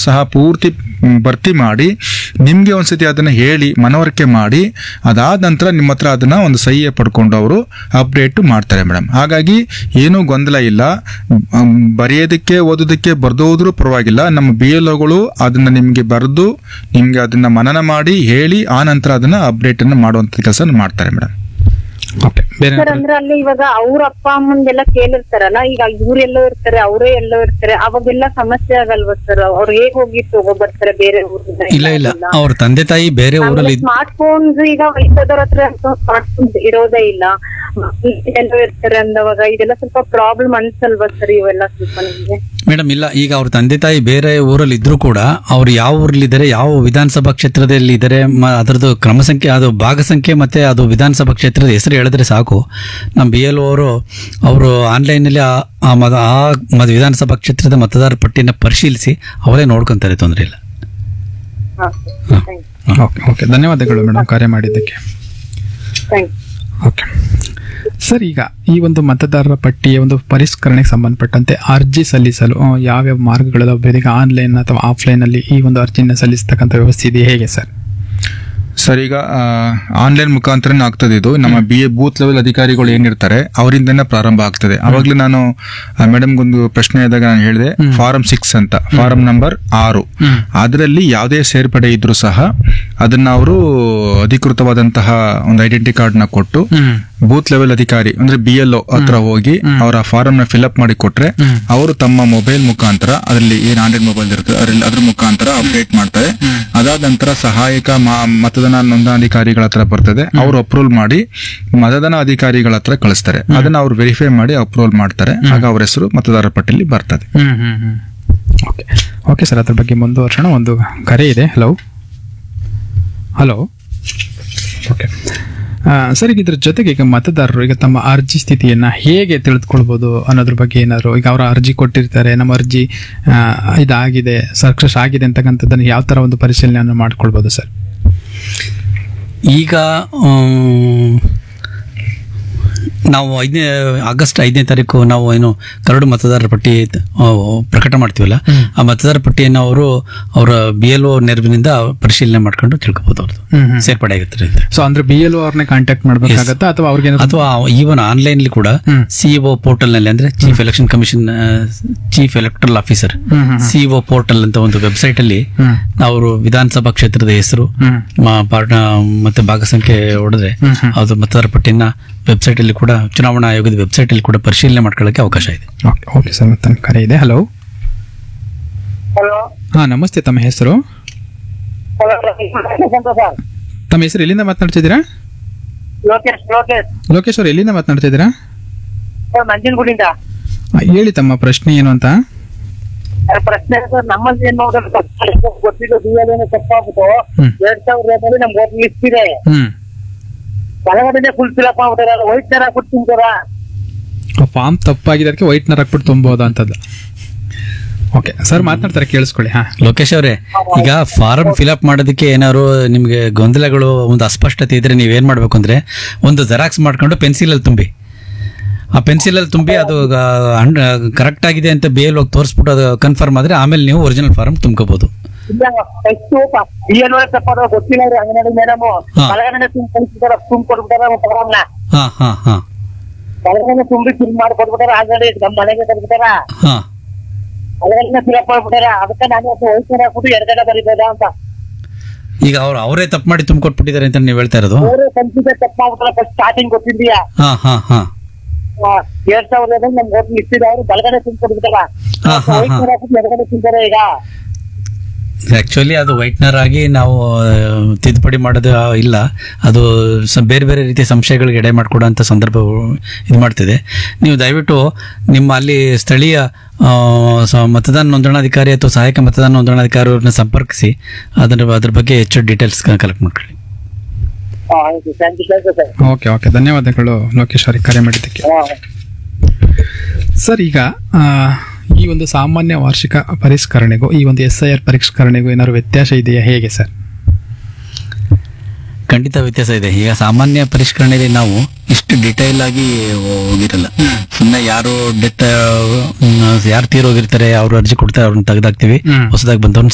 ಸಹ ಪೂರ್ತಿ ಮ್, ಭರ್ತಿ ಮಾಡಿ ನಿಮ್ಗೆ ಒಂದ್ಸತಿ ಅದನ್ನ ಹೇಳಿ ಮನವರಿಕೆ ಮಾಡಿ ಅದಾದ ನಂತರ ನಿಮ್ಮ ಹತ್ರ ಅದನ್ನ ಒಂದು ಸಹಿಯ ಪಡ್ಕೊಂಡು ಅವರು ಅಪ್ಡೇಟ್ ಮಾಡ್ತಾರೆ ಮೇಡಮ್ ಹಾಗಾಗಿ ಏನೂ ಗೊಂದಲ ಇಲ್ಲ ಮ್, ಬರೆಯೋದಕ್ಕೆ ಓದೋದಕ್ಕೆ ಬರ್ದೋದ್ರೂ ಪರವಾಗಿಲ್ಲ ನಮ್ಮ ಬಿ ಎಲ್ ಒಗಳು ಅದನ್ನ ನಿಮ್ಗೆ ಬರೆದು ನಿಮ್ಗೆ ಅದನ್ನ ಮನನ ಮಾಡಿ ಹೇಳಿ ಆ ನಂತರ ಅದನ್ನ ಅಪ್ಡೇಟ್ ಅನ್ನು ಮಾಡುವಂತ ಕೆಲಸ ಮಾಡ್ತಾರೆ ಮೇಡಮ್ ಓಕೆ ಬೇರೆ ಸರ್ ಅಂದ್ರೆ ಅಲ್ಲಿ ಇವಾಗ ಅವ್ರ ಅಪ್ಪ ಅಮ್ಮಂದೆಲ್ಲ ಕೇಳಿರ್ತಾರಲ್ಲ ಈಗ ಇವ್ರೆಲ್ಲೋ ಇರ್ತಾರೆ ಅವರೇ ಎಲ್ಲೋ ಇರ್ತಾರೆ ಅವಾಗೆಲ್ಲ ಸಮಸ್ಯೆ ಆಗಲ್ವಾ ಸರ್ ಅವ್ರು ಹೇಗ್ ಹೋಗಿ ತಗೋ ಬರ್ತಾರೆ ಬೇರೆ ಊರಿಂದ ಇಲ್ಲ ಇಲ್ಲ ಅವ್ರ ತಂದೆ ತಾಯಿ ಬೇರೆ ಊರಲ್ಲಿ ಇದ್- ಸ್ಮಾರ್ಟ್ ಫೋನ್ಸ್ ಈಗ ವಯಸ್ಸಾದವ್ರ ಹತ್ರ ಸ್ಮಾರ್ಟ್ ಫೋನ್ಸ್ ಇರೋದೇ ಇಲ್ಲ ಎಲ್ಲೋ ಇರ್ತಾರೆ ಅಂದವಾಗ ಇದೆಲ್ಲ ಸ್ವಲ್ಪ ಪ್ರಾಬ್ಲಮ್ ಅನ್ಸಲ್ವಾ ಸರ್ ಇವೆಲ್ಲ ಸ್ವಲ್ಪ ನಿಮ್ಗೆ ಮೇಡಮ್ ಇಲ್ಲ ಈಗ ಅವ್ರ ತಂದೆ ತಾಯಿ ಬೇರೆ ಊರಲ್ಲಿ ಇದ್ರೂ ಕೂಡ ಅವ್ರು ಯಾವ ಊರಲ್ಲಿದ್ದಾರೆ ಯಾವ ವಿಧಾನಸಭಾ ಕ್ಷೇತ್ರದಲ್ಲಿ ಇದ್ದಾರೆ ಮ- ಅದರದ್ದು ಕ್ರಮ ಸಂಖ್ಯೆ ಅದು ಭಾಗ ಸಂಖ್ಯೆ ಮತ್ತೆ ಅದು ವಿಧಾನಸಭಾ ಕ್ಷೇತ್ರದ ಹೆಸರು ಹೇಳಿದ್ರೆ ಸಾಕು ನಮ್ಮ ಬಿ ಎಲ್ ಅವರು ಅವರು ಆನ್ಲೈನಲ್ಲಿ ಆ ಆ ಮತ ಆ ಮತ ವಿಧಾನಸಭಾ ಕ್ಷೇತ್ರದ ಮತದಾರರ ಪಟ್ಟಿನ ಪರಿಶೀಲಿಸಿ ಅವರೇ ನೋಡ್ಕೊಂತಾರೆ ತೊಂದರೆ ಇಲ್ಲ ಹಾ ಹಾ. ಓಕೆ ಓಕೆ ಧನ್ಯವಾದಗಳು ಮೇಡಮ್ ಕರೆ ಮಾಡಿದ್ದಕ್ಕೆ ಥ್ಯಾಂಕ್ ಓಕೆ ಸರ್ ಈಗ ಈ ಒಂದು ಮತದಾರರ ಪಟ್ಟಿಯ ಒಂದು ಪರಿಷ್ಕರಣೆಗೆ ಸಂಬಂಧಪಟ್ಟಂತೆ ಅರ್ಜಿ ಸಲ್ಲಿಸಲು ಆ, ಯಾವ್ಯಾವ ಮಾರ್ಗಗಳು ಈಗ ಆನ್ಲೈನ್ ಅಥವಾ ಆಫ್ಲೈನಲ್ಲಿ ಈ ಒಂದು ಅರ್ಜಿನ ಸಲ್ಲಿಸ್ತಕ್ಕಂಥ ವ್ಯವಸ್ಥೆ ಇದೆ ಹೇಗೆ ಸರ್ ಸರ್ ಈಗ ಆನ್ಲೈನ್ ಮುಖಾಂತರನೇ ಆಗ್ತದೆ ಇದು ನಮ್ಮ ಬಿ ಎ ಬೂತ್ ಲೆವೆಲ್ ಅಧಿಕಾರಿಗಳು ಏನಿರ್ತಾರೆ ಅವರಿಂದನೇ ಪ್ರಾರಂಭ ಆಗ್ತದೆ ಅವಾಗಲೇ ನಾನು ಮೇಡಮ್ಗೊಂದು ಪ್ರಶ್ನೆ ಆದಾಗ ನಾನು ಹೇಳಿದೆ ಫಾರಂ ಸಿಕ್ಸ್ ಅಂತ ಫಾರಂ ನಂಬರ್ ಆರು ಅದರಲ್ಲಿ ಯಾವುದೇ ಸೇರ್ಪಡೆ ಇದ್ರೂ ಸಹ ಅದನ್ನ ಅವರು ಅಧಿಕೃತವಾದಂತಹ ಒಂದು ಐಡೆಂಟಿ ಕಾರ್ಡ್ ನ ಕೊಟ್ಟು ಬೂತ್ ಲೆವೆಲ್ ಅಧಿಕಾರಿ ಅಂದ್ರೆ ಬಿ ಎಲ್ ಹತ್ರ ಹೋಗಿ ಅವರ ಫಾರಂ ನ ಫಿಲ್ಅಪ್ ಮಾಡಿ ಕೊಟ್ರೆ ಅವರು ತಮ್ಮ ಮೊಬೈಲ್ ಮುಖಾಂತರ ಅದರಲ್ಲಿ ಏನ್ ಆಂಡ್ರಾಯ್ಡ್ ಮೊಬೈಲ್ ಇರುತ್ತೆ ಅದರಲ್ಲಿ ಅದ್ರ ಮುಖಾಂತರ ಅಪ್ಡೇಟ್ ಮಾಡ್ತಾರೆ ಅದಾದ ನಂತರ ಸಹಾಯಕ ಮಾ- ಮತದಾನ ನೋಂದಣಾಧಿಕಾರಿಗಳ ಹತ್ರ ಬರ್ತದೆ ಅವರು ಅಪ್ರೂವಲ್ ಮಾಡಿ ಮತದಾನ ಅಧಿಕಾರಿಗಳ ಹತ್ರ ಕಳಿಸ್ತಾರೆ ಅದನ್ನ ಅವ್ರು ವೆರಿಫೈ ಮಾಡಿ ಅಪ್ರೂವಲ್ ಮಾಡ್ತಾರೆ ಆಗ ಅವ್ರ ಹೆಸರು ಮತದಾರರ ಪಟ್ಟಿಯಲ್ಲಿ ಬರ್ತದೆ ಓಕೆ ಓಕೆ ಸರ್ ಅದ್ರ ಬಗ್ಗೆ ಮುಂದುವರ್ಸೋಣ ಒಂದು ಕರೆ ಇದೆ ಹಲೋ ಹಲೋ ಓಕೆ ಸರ್ ಈಗ ಇದ್ರ ಜೊತೆಗೆ ಈಗ ಮತದಾರರು ಈಗ ತಮ್ಮ ಅರ್ಜಿ ಸ್ಥಿತಿಯನ್ನ ಹೇಗೆ ತಿಳಿದುಕೊಳ್ಬೋದು ಅನ್ನೋದ್ರ ಬಗ್ಗೆ ಏನಾದ್ರು ಈಗ ಅವರ ಅರ್ಜಿ ಕೊಟ್ಟಿರ್ತಾರೆ ನಮ್ಮ ಅರ್ಜಿ ಆ, ಇದಾಗಿದೆ ಸಕ್ಸಸ್ ಆಗಿದೆ ಅಂತಕ್ಕಂಥದ್ದನ್ನು ಯಾವ ಥರ ಒಂದು ಪರಿಶೀಲನೆಯನ್ನು ಮಾಡ್ಕೊಳ್ಬೋದು ಸರ್ ಈಗ ಆಮ್, ನಾವು ಐದನೇ ಆಗಸ್ಟ್ ಐದನೇ ತಾರೀಕು ನಾವು ಏನು ಕರಡು ಮತದಾರರ ಪಟ್ಟಿ ಆ, ಪ್ರಕಟ ಮಾಡ್ತೀವಲ್ಲ ಆ ಮತದಾರರ ಪಟ್ಟಿಯನ್ನು ಅವರು ಅವರ ಬಿ ಎಲ್ ಒ ನೆರವಿನಿಂದ ಪರಿಶೀಲನೆ ಮಾಡ್ಕೊಂಡು ತಿಳ್ಕೊಬೋದು ಅವ್ರದ್ದು ಸೇರ್ಪಡೆ ಆಗಿರ್ತಾರೆ ಅಂತ ಸೊ ಅಂದ್ರೆ ಬಿ ಎಲ್ ಅವ್ರನ್ನೇ ಕಾಂಟ್ಯಾಕ್ಟ್ ಮಾಡ್ಬೇಕಾಗತ್ತಾ ಅಥವಾ ಅವ್ರಿಗೆ ಅಥವಾ ಈವನ್ ಆನ್ಲೈನ್ ಅಲ್ಲಿ ಕೂಡ ಸಿಇಒ ಪೋರ್ಟಲ್ ನಲ್ಲಿ ಅಂದ್ರೆ chief election commission chief electoral officer CEO portal ಅಂತ ಒಂದು ವೆಬ್ಸೈಟ್ ಅಲ್ಲಿ ಅವರು ವಿಧಾನಸಭಾ ಕ್ಷೇತ್ರದ ಹೆಸರು ಮ- ಪಾರ್ಟ- ಮತ್ತೆ ಭಾಗ ಸಂಖ್ಯೆ ಹೊಡೆದ್ರೆ ಅದು ಮತದಾರ ಪಟ್ಟಿನ ವೆಬ್ಸೈಟ್ ಅಲ್ಲಿ ಕೂಡ ಚುನಾವಣಾ ಆಯೋಗದ ವೆಬ್ಸೈಟ್ ಅಲ್ಲಿ ಕೂಡ ಪರಿಶೀಲನೆ ಮಾಡ್ಕೊಳ್ಳಕ್ಕೆ ಅವಕಾಶ ಇದೆ ಓಕೆ ಓಕೆ ಸರ್ ಮತ್ತೆ ಕರೆ ಇದೆ ಹಲೋ ಹಲೋ ಹಾ ನಮಸ್ತೆ ತಮ್ಮ ಹೆಸರು ಸರ್ ತಮ್ಮ ಹೆಸರು ಎಲ್ಲಿಂದ ಮಾತನಾಡ್ತಿದ್ದೀರಾ ಲೋಕೇಶ್ ಲೋಕೇಶ್ ಲೋಕೇಶ್ ಅವ್ರು ಎಲ್ಲಿಂದ ಮಾತನಾಡ್ತಿದ್ದೀರಾ ಸರ್ ನಂಜನಗೂಡಿಂದ ಆ, ಹೇಳಿ ತಮ್ಮ ಪ್ರಶ್ನೆ ಏನು ಅಂತ ಸರ್, ಪ್ರಶ್ನೆ ಸರ್ ನಮ್ಮಲ್ಲಿ ಏನ್ ನೋಡಿದ್ರೆ ಗೊತ್ತಿದ್ದು ಡಿ ಎಲ್ ಏನೋ ತಪ್ಪಾಗ್ಬಿಟ್ಟು ಹ್ಮ್. ಎರಡ್ ಸಾವಿರದ ಏಳರಲ್ಲಿ ನಮ್ಗೆ ಓಟ್ ಲಿಸ್ಟ್ ಇದೆ ಹ್ಮ್ ಒಳಗಡೆ ಫುಲ್ ಫಿಲಪ್ ಮಾಡ್ಬಿಟ್ಟಾರೆ ವೈಟ್ ತರ ಕೊಡ್ತೀನಿ ಫಾರ್ಮ್ ತಪ್ಪಾಗಿದೆ ಅದಕ್ಕೆ ವೈಟ್ನರ್ ಹಾಕ್ಬಿಟ್ಟು ತುಂಬೋದಾ ಅಂತದ್ದು ಓಕೆ ಸರ್ ಮಾತನಾಡ್ತಾರೆ ಕೇಳಿಸ್ಕೊಳ್ಳಿ ಹಾ ಲೋಕೇಶ್ ಅವರೇ ಈಗ ಫಾರಂ ಫಿಲಪ್ ಮಾಡೋದಕ್ಕೆ ಏನಾದ್ರು ನಿಮಗೆ ಗೊಂದಲಗಳು ಒಂದು ಅಸ್ಪಷ್ಟತೆ ಇದ್ರೆ ನೀವೇನ್ ಮಾಡ್ಬೇಕು ಅಂದ್ರೆ ಒಂದು ಜೆರಾಕ್ಸ್ ಮಾಡ್ಕೊಂಡು ಪೆನ್ಸಿಲಲ್ಲಿ ತುಂಬಿ ಆ ಪೆನ್ಸಿಲಲ್ಲಿ ತುಂಬಿ ಅದು ಕರೆಕ್ಟ್ ಆಗಿದೆ ಅಂತ ಬೇಲ್ ಹೋಗಿ ತೋರಿಸ್ಬಿಟ್ಟು ಅದು ಕನ್ಫರ್ಮ್ ಆದ್ರೆ ಆಮೇಲೆ ನೀವು ಒರಿಜಿನಲ್ ಫಾರಂ ತುಂಬ್ಕೋಬಹುದು ಇಲ್ಲ ಎಷ್ಟು ಡಿ ಎಲ್ ಒಳಗೆ ತಪ್ಪಾದ ಗೊತ್ತಿಲ್ಲ ರೀ ಅಂಗನವಾಡಿ ಮೇಡಮ್ ಹಾ. ಒಳಗಡೆ ತುಂಬ ಕಳಿಸ್ಬಿಟ್ಟಾರ ತುಂಬ ಕೊಟ್ಬಿಟ್ಟಾರ ಪ್ರೋಗ್ರಾಮ್ನ ಹಾ ಹಾ ಹಾ ಒಳಗಡೆ ತುಂಬಿ ಫಿಲ್ ಮಾಡಿ ಕೊಟ್ಬಿಟ್ಟಾರ ಆಲ್ರೆಡಿ ನಮ್ಮ ಮನೆಗೆ ಕಟ್ಬಿಟ್ಟಾರ ಹಾ ಒಳಗಡೆ ಫಿಲಪ್ ಮಾಡ್ಬಿಟ್ಟಾರ ಅದಕ್ಕೆ ನಾನು ವೈಟ್ ತರ ಹಾಕ್ಬಿಟ್ಟು ಎರಡೆಲ್ಲ ಬರೀಬೋದಾ ಅಂತ ಈಗ ಅವ್ರು ಅವರೇ ತಪ್ಪು ಮಾಡಿ ತುಂಬಿಕೊಟ್ಬಿಟ್ಟಿದ್ದಾರೆ ಅಂತ ನೀವು ಹೇಳ್ತಾ ಇರೋದು ಅವರೇ ಕಂಪ್ಯೂಟರ್ ತಪ್ಪಾಗ್ಬಿಟ್ಟಾರ ಫಸ್ಟ್ ಸ್ಟಾರ್ಟಿಂಗ್ ಗೊತ್ತಿದ್ಯಾ ಹಾ ಹಾ ಹಾ ಎರಡ್ ಸಾವಿರದ ನಮ್ಗೆ ಓಟ್ ಲಿಸ್ಟ್ ಇದೆ ಅವರು ಬಲಗಡೆ ತುಂಬ ಕೊಟ್ಬಿಟ್ಟಾರ ಹಾ, ಹಾ, ವೈಟ್ ಹಾ. ತರ ಹಾಕ್ಬಿಟ್ಟು ಎರಗಡೆ ತಿಂತಾರೆ ಈಗ ಆಕ್ಚುಲಿ ಅದು ವೈಟ್ನರ್ ಆಗಿ ನಾವು ಆ, ತಿದ್ದುಪಡಿ ಮಾಡೋದು ಆ, ಇಲ್ಲ ಅದು ಸ- ಬೇರೆ ಬೇರೆ ರೀತಿಯ ಸಂಶಯಗಳಿಗೆ ಎಡೆ ಮಾಡಿಕೊಡುವಂಥ ಸಂದರ್ಭ ಇದು ಮಾಡ್ತಿದೆ ನೀವು ದಯವಿಟ್ಟು ನಿಮ್ಮ ಅಲ್ಲಿ ಸ್ಥಳೀಯ ಆ, ಸ- ಮತದಾನ ನೋಂದಣಾಧಿಕಾರಿ ಅಥವಾ ಸಹಾಯಕ ಮತದಾನ ನೋಂದಣಾಧಿಕಾರಿ ಅವ್ರನ್ನ ಸಂಪರ್ಕಿಸಿ ಅದರ ಅದ್ರ ಬಗ್ಗೆ ಹೆಚ್ಚು ಡೀಟೇಲ್ಸ್ ಕಲೆಕ್ಟ್ ಮಾಡ್ಕೊಳ್ಳಿ ಹಾ ಆಯ್ತು thank you thank you sir okay okay ಧನ್ಯವಾದಗಳು ಲೋಕೇಶ್ ಅವರಿಗೆ ಕರೆ ಮಾಡಿದ್ದಕ್ಕೆ ಹಾ ಸರ್ ಈಗ ಆ, ಈ ಒಂದು ಸಾಮಾನ್ಯ ವಾರ್ಷಿಕ ಪರಿಷ್ಕರಣೆಗೂ ಈ ಒಂದು ಎಸ್ ಐ ಆರ್ ಪರಿಷ್ಕರಣೆಗೂ ಏನಾದ್ರು ವ್ಯತ್ಯಾಸ ಇದೆಯಾ ಹೇಗೆ ಸರ್ ಖಂಡಿತ ವ್ಯತ್ಯಾಸ ಇದೆ ಈಗ ಸಾಮಾನ್ಯ ಪರಿಷ್ಕರಣೆಯಲ್ಲಿ ನಾವು ಇಷ್ಟು ಡಿಟೈಲ್ ಆಗಿ ಹೋಗಿರಲ್ಲ ಸುಮ್ಮನೆ ಯಾರು ಡೆತ್ ಯಾರು ತೀರೋಗಿರ್ತಾರೆ ಅವ್ರು ಅರ್ಜಿ ಕೊಡ್ತಾರೆ ಅವ್ರನ್ನ ತೆಗೆದಾಕ್ತಿವಿ ಹ್ಮ್. ಹೊಸದಾಗಿ ಬಂದವ್ರನ್ನ